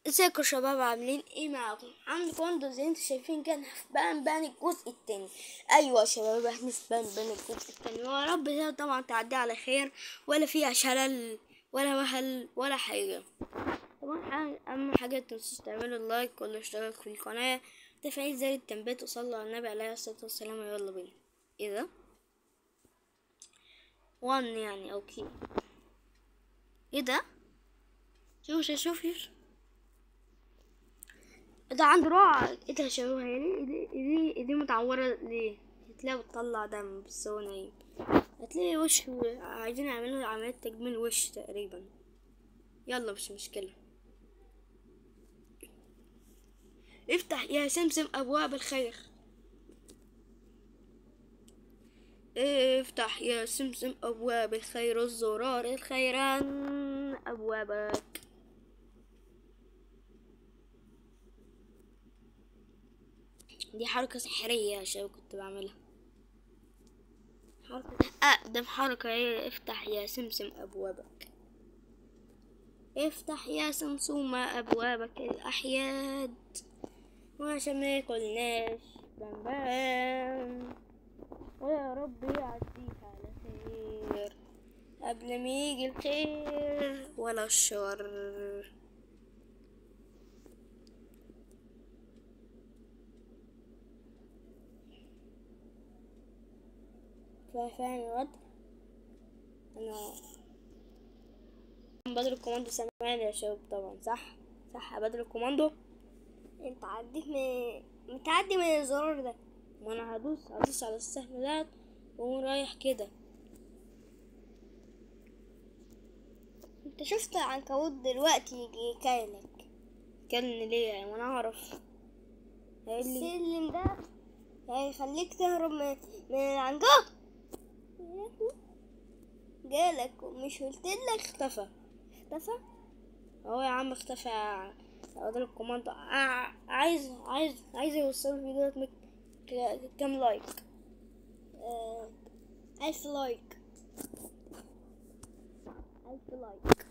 ازيكم يا شباب عاملين ايه معاكم عندكم انتوا زي انتوا شايفين كده في بان بان الجزء التاني ايوه يا شباب احنا في بان بان الجزء التاني ويا رب كده طبعا تعدي على خير ولا فيها شلل ولا مهل ولا حاجه طبعا حاجة- اهم حاجه متنسوش تعملوا اللايك والاشتراك في القناه تفعيل زر التنبيهات وصلوا على النبي عليه الصلاه والسلام يلا بينا ايه ده وان يعني اوكي ايه ده شوف شوف شوف ده عنده رعع ايه ده يا شباب هي ليه ايدي ايدي ايدي متعورة ليه هتلاقيها بتطلع دم بس هو نايم هتلاقي وش عايزين يعملوا له عملية تجميل وش تقريبا يلا مش مشكلة افتح يا سمسم ابواب الخير افتح يا سمسم ابواب الخير الزرار الخيران ابوابك دي حركة سحرية يا شباب كنت بعملها حركة أقدم حركة هي افتح يا سمسم أبوابك افتح يا سمسومة أبوابك الأحياد وعشان ما ياكلناش بنبان ويا رب يعديها على خير قبل ما يجي الخير ولا الشر فاهم الوضع انا بدر الكوماندو سامعني يا شباب طبعا صح صح يا بدر الكوماندو انت عديت من متعدي من الزرار ده ما انا هدوس هدوس على السهم ده واقوم رايح كده انت شفت العنكبوت دلوقتي يجي كايلك كلني ليه يعني وانا اعرف هيقول لي السلم ده هيخليك تهرب من من العنكبوت جالك ومش قلتلك اختفى اختفى اهو يا عم اختفى اقدر الكوماندو ع- عايز عايز عايز يوصل الفيديو ده ك- كام لايك آه، ألف لايك ألف لايك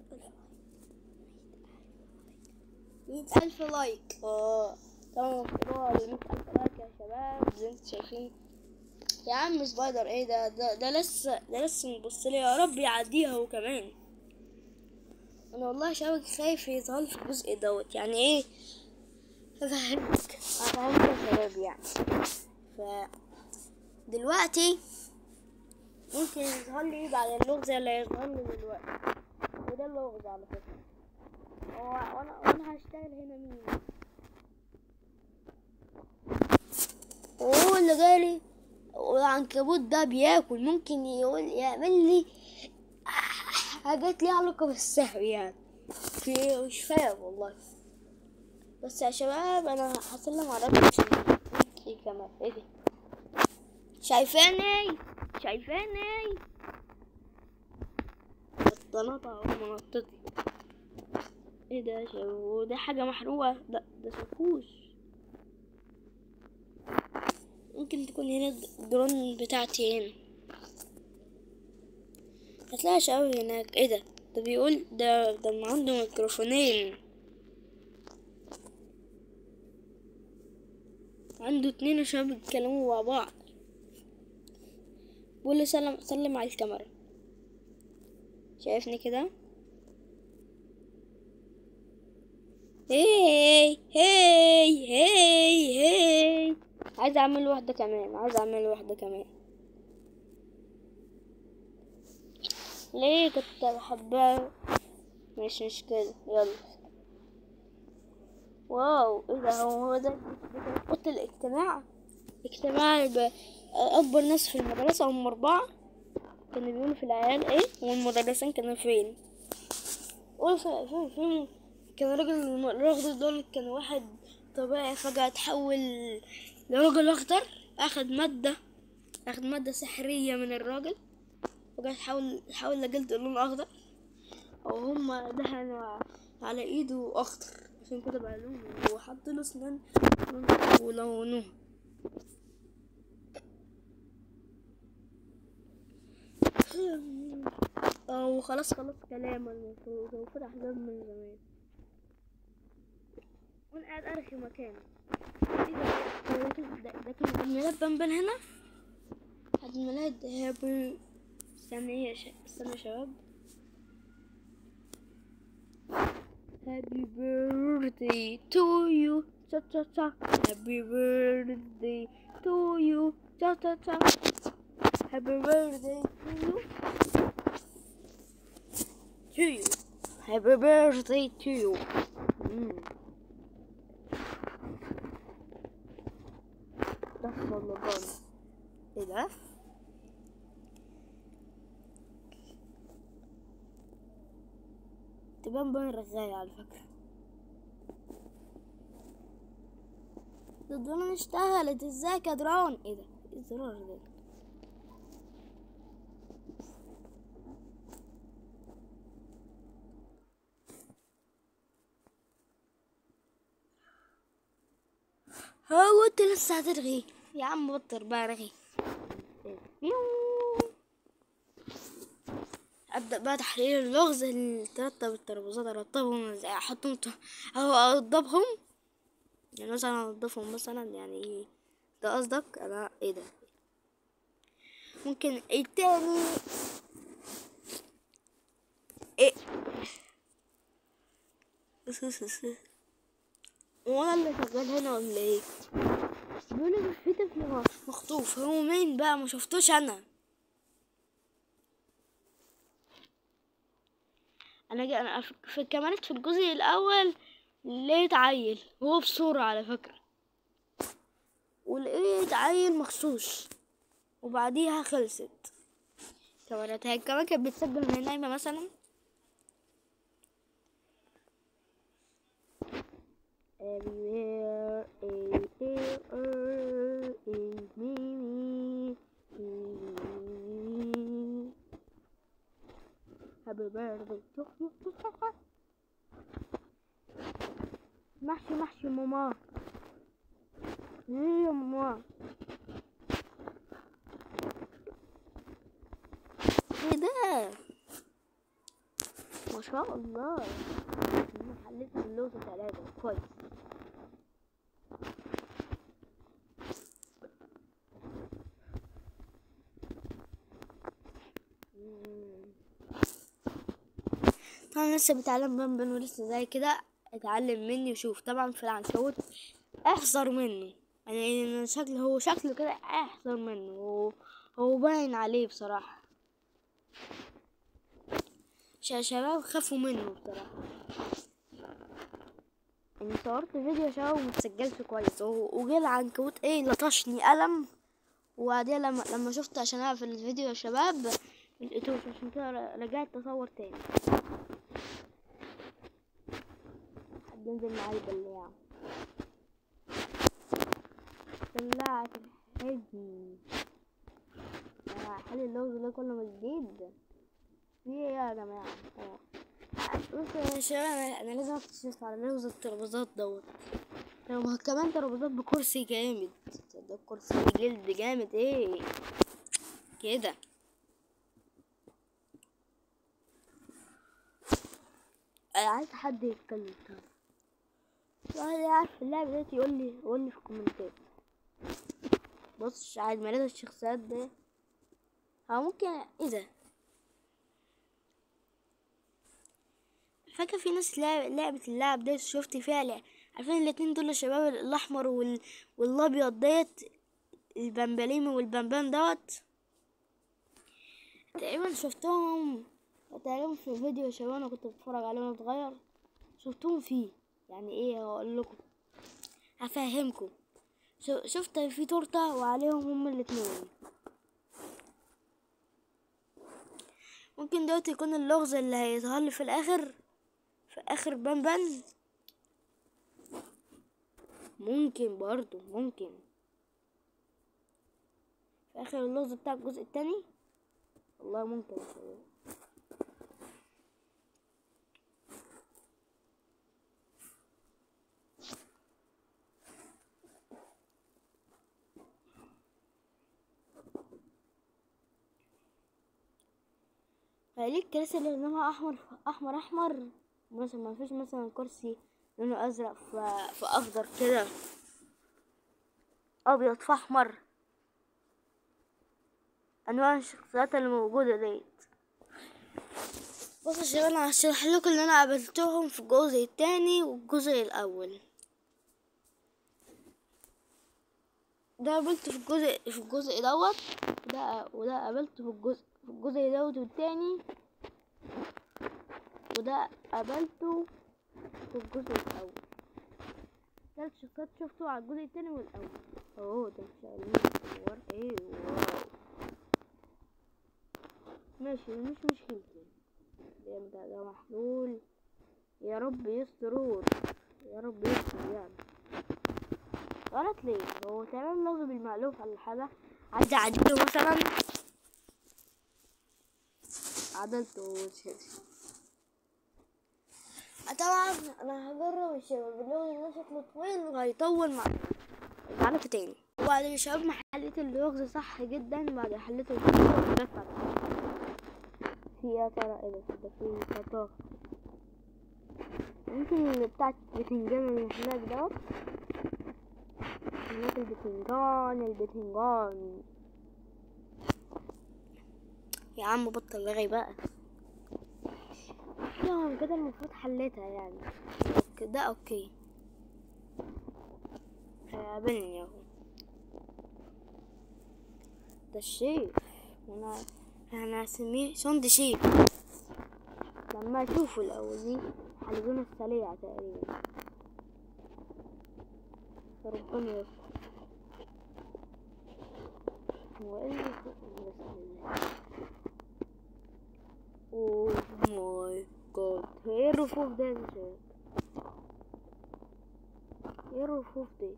مية ألف لايك اه طبعا مشروع مية ألف لايك يا شباب زي انتوا شايفين يا عم سبايدر ايه ده ده, ده لسه ده لسه مبص لي يا رب يعديها هو كمان انا والله شباب خايف يظهر في الجزء دوت يعني ايه افهمك افهمك يا شباب يعني ف دلوقتي ممكن يظهر لي بعد اللغز اللي هيظهر لي دلوقتي وده اللغز على فكرة هو وانا وانا هشتغل هنا مين وهو اللي جالي والعنكبوت ده بياكل ممكن يقول يعمل لي حاجات ليها علاقة بالسحر يعني في مش فاهم والله بس يا شباب انا هسلم على ربي عشان ايه كمان ايه دي شايفاني شايفاني بطلتها اهو منطتي ايه ده يا شباب وده حاجة محروقة ده ده شاكوش ممكن تكون هنا الدرون بتاعتي هنا هتلاقي شباب هناك ايه ده ده بيقول ده ده ما عنده ميكروفونين عنده اتنين شباب بيتكلموا مع بعض بيقول لي سلم سلم على الكاميرا شايفني كده هاي هاي هاي هاي عايز اعمل واحدة كمان عايز اعمل واحدة كمان ليه كنت بحبها مش مش كده يلا واو ايه ده هو ده قلت الاجتماع اجتماع ب- اكبر ناس في المدرسة هم اربعة كانوا بيقولوا في العيال ايه والمدرسين كانوا فين قول في في في كان راجل الراجل دول كان واحد طبيعي فجأة اتحول لراجل اخضر اخد مادة اخد مادة سحرية من الراجل وجا تحول تحول لجلد لون اخضر او هما دهنوا على ايده اخضر عشان كده بقى لونه وحط له اسنان لون- ولونوها اه وخلاص خلاص كلام المفروض المفروض احزاب من زمان في مكانه ايه ده ده كان ده, ده كان عيد ميلاد بنبن هنا عيد ميلاد هابي استنى ايه يا ش... استنى يا شباب Happy birthday to you cha cha cha Happy birthday to you cha cha cha Happy birthday to you to you Happy birthday to you مم. ده رمضان ايه ده تبان بين رغاية على فكرة الدرون اشتغلت ازيك يا درون ايه ده ايه الزرار ده هو انت لسه هترغي يا عم بطل بقى رغي يو. ابدا بقى تحليل اللغز اللي ترتب الترابيزات ارتبهم ازاي احطهم ت- او اوضبهم يعني مثلا اوضبهم مثلا يعني ايه ده قصدك انا ايه ده ممكن التاني ايه وانا اللي شغال هنا ولا ايه بيقول لي في طفل مخطوف هو مين بقى ما شفتوش انا انا جا انا في في الكاميرات في الجزء الاول لقيت عيل وهو بصورة على فكرة ولقيت عيل مخصوص وبعديها خلصت كاميرات هي كمان كانت بتسجل وهي نايمة مثلا Everywhere, eh, eh, er, eh, me, me, me. Happy birthday to you. محشي محشي ماما ايه يا ماما ايه ده ما شاء الله انا حليت اللوزة ثلاثة كويس مم. طبعا لسه بتعلم بنبن ولسه زي كده اتعلم مني وشوف طبعا في العنكبوت احذر منه يعني أنا شكله هو شكله كده احذر منه هو, هو باين عليه بصراحة ش- شباب خافوا منه بصراحة يعني صورت فيديو يا شباب ومتسجلش كويس و- وجه العنكبوت ايه لطشني قلم وبعدين لما لما شفت عشان اقفل الفيديو يا شباب ملقيتوش عشان كده ر- رجعت اصور تاني حد ينزل معايا البلاعة بلاعة الحجم انا حل اللغز ده كل ما جديد في ايه يا جماعة اه. بص يا شباب انا أنا لازم اكتشف على لغز الترابيزات دوت لو كمان ترابيزات بكرسي جامد ده كرسي جلد جامد ايه كده انا عايز حد يتكلم طيب واحد يعرف اللعبة ديت يقول لي يقول لي في الكومنتات بص عيد ميلاد الشخصيات ده هو ممكن ايه ده فاكر في ناس لعب لعبة اللعب ديت شفت فيها لعب. عارفين الاتنين دول الشباب الاحمر وال... والابيض ديت البمبليمي والبمبان دوت تقريبا شفتهم تقريبا في فيديو يا شباب انا كنت بتفرج عليه وانا صغير شفتهم فيه يعني ايه هقول لكم هفهمكم شو- شفت في تورته وعليهم هما الاتنين ممكن دوت يكون اللغز اللي هيظهر لي في الاخر في اخر بنبن ممكن برضو ممكن في اخر اللغز بتاع الجزء التاني والله ممكن يا شباب. فليه الكراسي اللي لونها احمر احمر احمر مثلا ما فيش مثلا كرسي لونه ازرق في في اخضر كده ابيض في احمر انواع الشخصيات اللي موجوده ديت بصوا يا شباب انا هشرح لكم اللي انا قابلتهم في الجزء التاني والجزء الاول ده قابلته في الجزء في الجزء دوت وده وده قابلته في الجزء في الجزء دوت والتاني وده قابلته في الجزء الأول تلات شخصيات شفته على الجزء التاني والأول اوه ده شايلين صور ايه واو ماشي مش مشكلتي ده ده, ده محلول يا رب يسترور يا رب يستر يعني غلط ليه هو تمام لازم المألوف على الحالة عدى عديله مثلا عدلته وشلت طبعا انا هجرب الشباب اللغز ده شكله طويل وهيطول معايا تعرف تاني وبعد يا شباب ما حليت اللغز صح جدا بعد حليت اللغز ده فتح في يا ترى ايه ده ده في فطاح ممكن اللي بتاع البتنجان اللي هناك دوت هناك البتنجان البتنجان يا عم بطل رغي بقى يوم كده المفروض حليتها يعني اوكي ده اوكي هيقابلني اهو ده الشيف انا انا هسميه شوند شيف لما اشوفه الاول دي حلقونا السريع تقريبا ربنا يستر هو ايه اللي فوق؟ بسم الله اوه ماي جاد ايه الرفوف ده يا شباب ايه الرفوف دي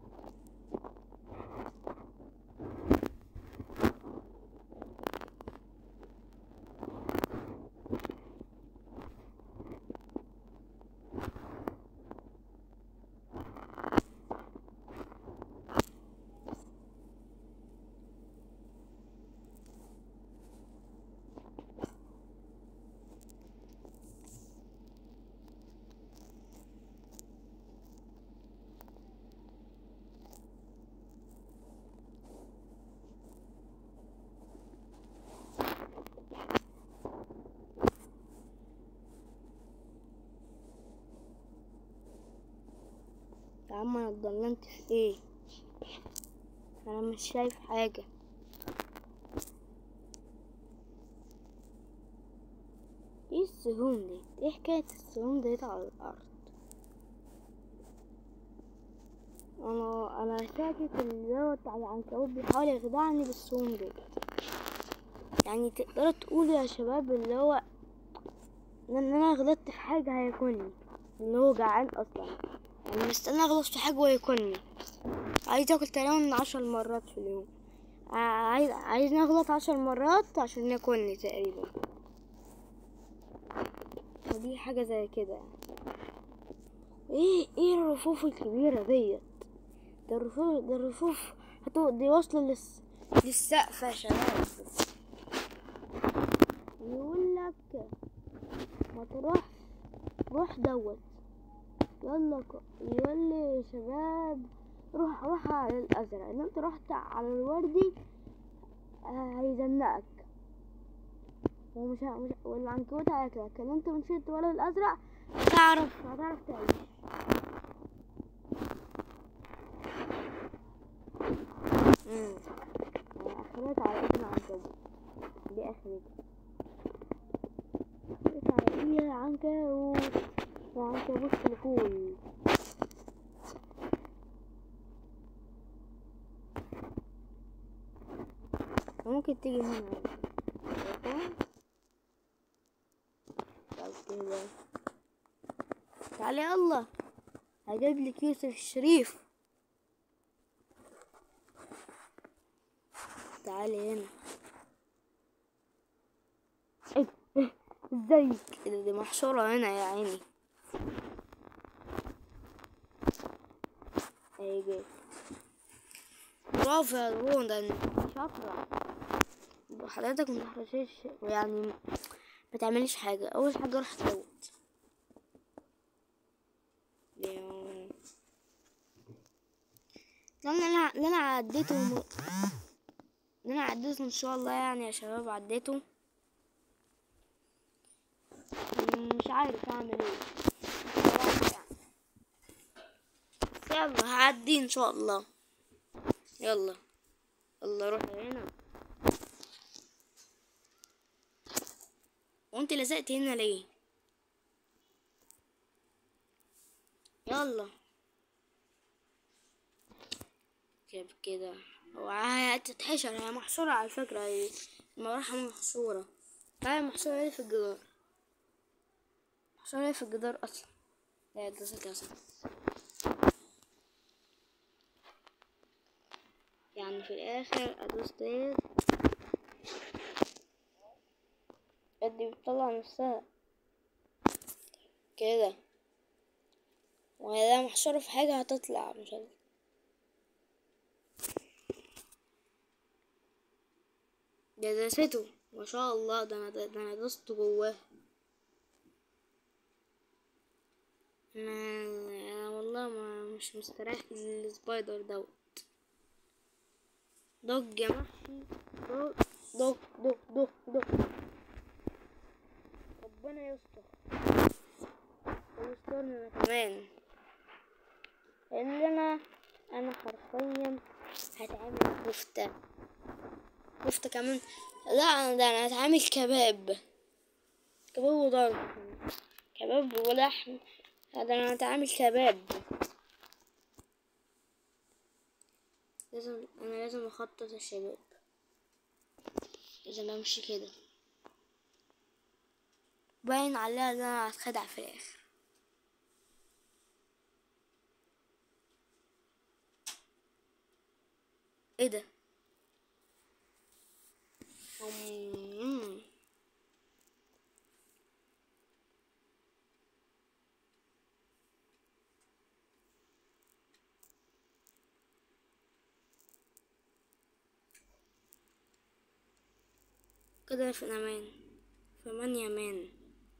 يا عم انا اتضلمت في ايه انا مش شايف حاجة ايه السهوم دي ايه حكاية السهوم ديت على الارض انا انا شاكك ان دوت على العنكبوت بيحاول يخدعني بالسهوم ديت يعني تقدروا تقولوا يا شباب اللي هو ان انا غلطت في حاجة هياكلني ان هو جعان اصلا يعني مستني اغلط في حاجة وياكلني عايز اكل تقريبا عشر مرات في اليوم عايز عايز نغلط عشر مرات عشان ياكلني تقريبا فدي حاجة زي كده يعني. ايه ايه الرفوف الكبيرة ديت ده الرفوف ده الرفوف هتو دي واصلة للس... للسقف يا شباب يقول لك ما تروح روح دوت يلا ك... يقول لي يا شباب روح روح على الازرق ان انت رحت على الوردي آه، هيزنقك ومش ه- مش والعنكبوت هياكلك ان انت مشيت ورا الازرق هتعرف هتعرف تعيش امم اخرت على ايد العنكبوت دي اخرتها اخرت على ايد العنكبوت العنكبوت في الفول ممكن تيجي هنا عادي. طب كده تعالي يلا هجيب لك يوسف الشريف تعالي هنا إيه، إيه، ازيك إيه ده، دي محشورة هنا يا عيني اهي جيت برافو يا رون ده انت شاطرة حضرتك متحرشيش يعني ما تعمليش حاجة أول حاجة روح تفوت يا طبعا اللي انا اللي انا عديته م... اللي انا عديته ان شاء الله يعني يا شباب عديته مش عارف اعمل ايه بصراحة يعني. بس يلا هعدي ان شاء الله يلا يلا روح هنا وانت لزقت هنا ليه يلا كيف كده هو هتتحشر هي محصورة على فكرة هي المروحة محصورة هي محصورة ليه في الجدار محصورة ليه في الجدار أصلا لا ده كذا يعني في الآخر أدوس ديت دي بتطلع نفسها كده وهي محشورة في حاجة هتطلع مش عارف ده دسته ما شاء الله ده انا ده انا دست جواه انا انا والله ما مش مستريح للسبايدر دوت دوج يا محي دوج دوج دوج دوج دوج ربنا يستر ويسترني انا كمان لان انا انا حرفيا هتعمل كفتة كفتة كمان لا ده انا هتعمل كباب كباب وضرب كباب ولحم ده انا هتعمل كباب لازم انا لازم اخطط يا شباب لازم امشي كده باين عليها ان انا هتخدع في الاخر ايه ده أمم. كده في امان في امان يا مان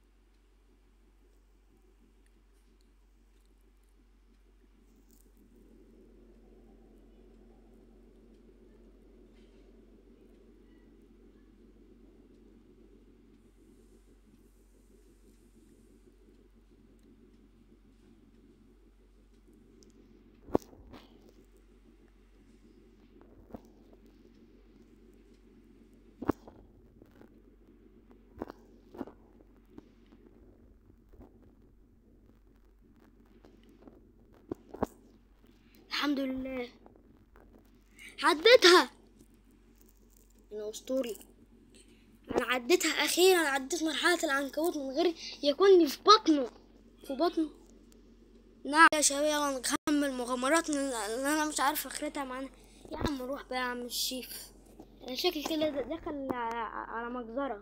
الحمد لله عديتها انا اسطوري انا عديتها اخيرا عديت مرحله العنكبوت من غير يكون في بطنه في بطنه نعم يا شباب يلا نكمل مغامراتنا اللي انا مش عارف اخرتها معانا يا عم روح بقى يا عم الشيف انا شكلي كده دخل ع- على مجزره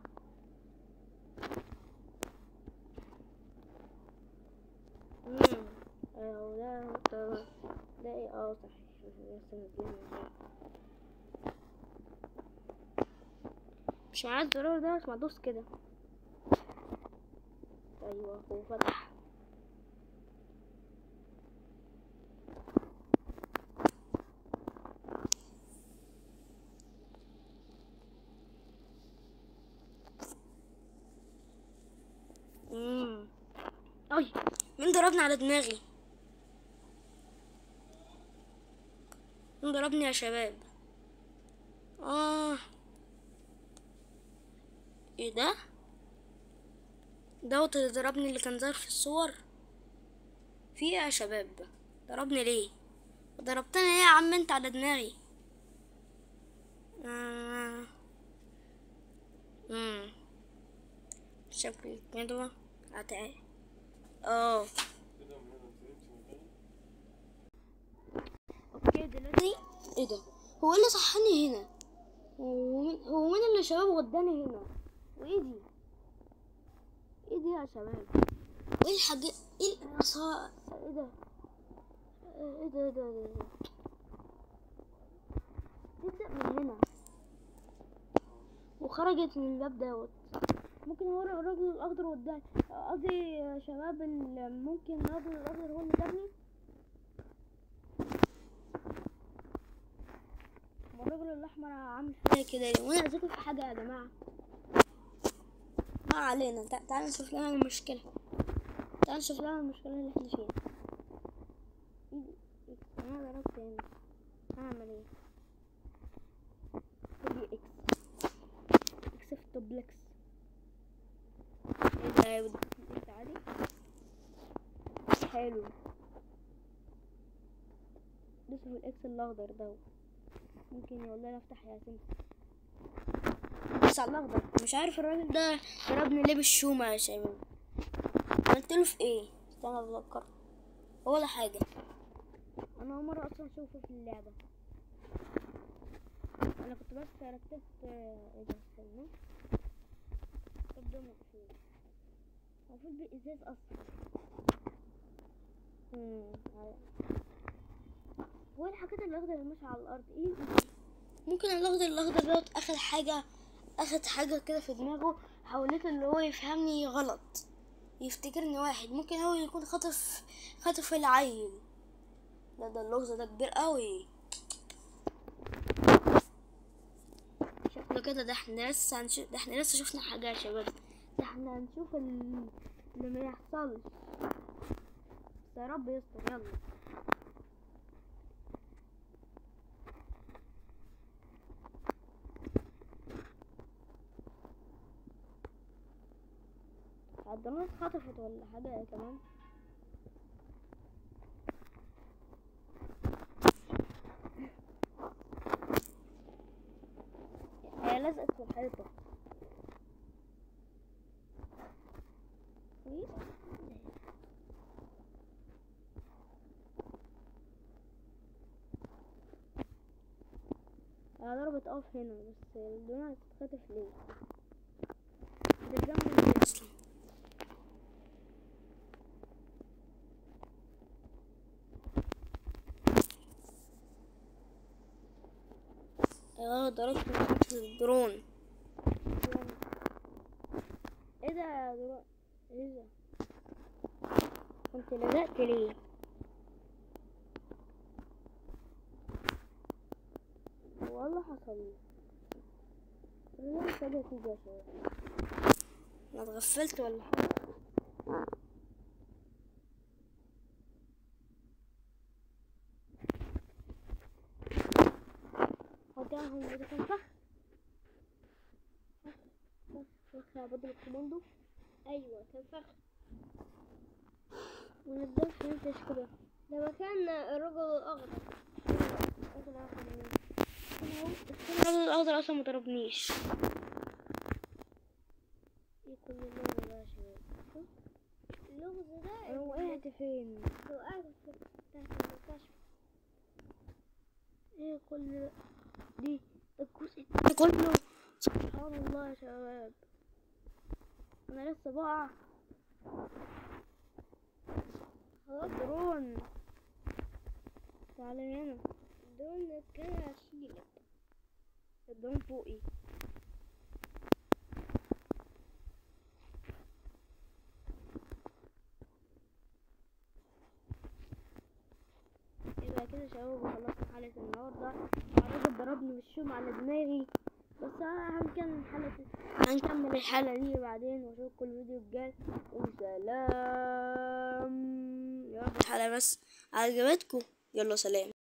امم ايوه ده ده ده ايه اه صح لسه نازلين مش معايا الزرار ده بس مدوس كده ايوه هو فتح امم اي مين ضربني على دماغي مين ضربني يا شباب اه ايه ده دوت اللي ضربني اللي كان ظاهر في الصور في ايه يا شباب ضربني ليه ضربتني ليه يا عم انت على دماغي آه. امم شكل كده هتعي اه اوكي دلوقتي ايه ده هو إيه اللي صحاني هنا هو مين هو مين اللي شباب وداني هنا وايه دي ايه دي يا شباب وايه الحاجة ايه العصا ايه ده ايه ده ايه ده ايه ده تبدأ من هنا وخرجت من الباب دوت ممكن هو الراجل الاخضر وداني قصدي يا شباب ال- ممكن الراجل الاخضر هو اللي جابني كده ليه وانا اذاكر في حاجه يا جماعه ما علينا تع- تعالوا نشوف لنا المشكله تعالوا نشوف لنا المشكله اللي احنا فيها إيه- إيه، انا ضربت هنا هعمل ايه خدي اكس اكس في الدوبلكس ايه ده يا ودي اكس عادي حلو دوس في الاكس الاخضر ده ممكن يقول لنا افتح ياسين بس على الاخضر مش عارف الراجل ده ضربني ليه بالشومة يا شباب عملت له في ايه استنى اتذكر ولا حاجة انا اول مرة اصلا اشوفه في اللعبة انا كنت بس ركبت ايه ده استنى الباب ده مقفول المفروض بإزاز اصلا مم، على- هو الحاجات الاخضر اللي ماشية على الارض ايه دي؟ ممكن الاخضر الاخضر دوت اخد حاجة اخد حاجة كده في دماغه حاولت اللي هو يفهمني غلط يفتكرني واحد ممكن هو يكون خطف خطف العيل لا ده اللغز ده كبير قوي شكله كده ده احنا لسه هنشوف ده احنا لسه شفنا حاجة يا شباب ده احنا هنشوف ال- اللي ما يحصلش بس يا رب يستر يلا الدراسة اتخطفت ولا حاجة كمان هي لزقت في الحيطة إيه؟ انا ضربت اقف هنا بس الدنيا هتتخطف ليه بتتجمع ليه اصلا اه ضربت في الدرون ايه ده يا درون ايه ده كنت لزقت ليه والله حصل لي ليه فجأة تيجي يا شباب انا اتغفلت ولا حاجة وجاهم ده كان فخ فخ فخ فخ يا بدر الكوماندو ايوه كان فخ ونزلت فهمتش كده ده مكان الرجل الاخضر الرجل الاخضر مين؟ أنا أهو، الرجل الاخضر اصلا مضربنيش ايه كل اللغز ده يا شباب شوف اللغز ده انا وقعت فين لو قاعد في تحت المكتشف ايه كل ده دي ده الجزء ده كله سبحان الله يا شباب انا لسه بقع خلاص درون تعالى هنا دول كده هشيلك الدرون فوقي يبقى كده يا شباب وخلصنا حلقة النهاردة الراجل ضربني بالشوم على دماغي بس أنا هنكمل حلقة هنكمل الحلقة دي بعدين واشوفكم الفيديو الجاي وسلام يا رب الحلقة بس عجبتكم يلا سلام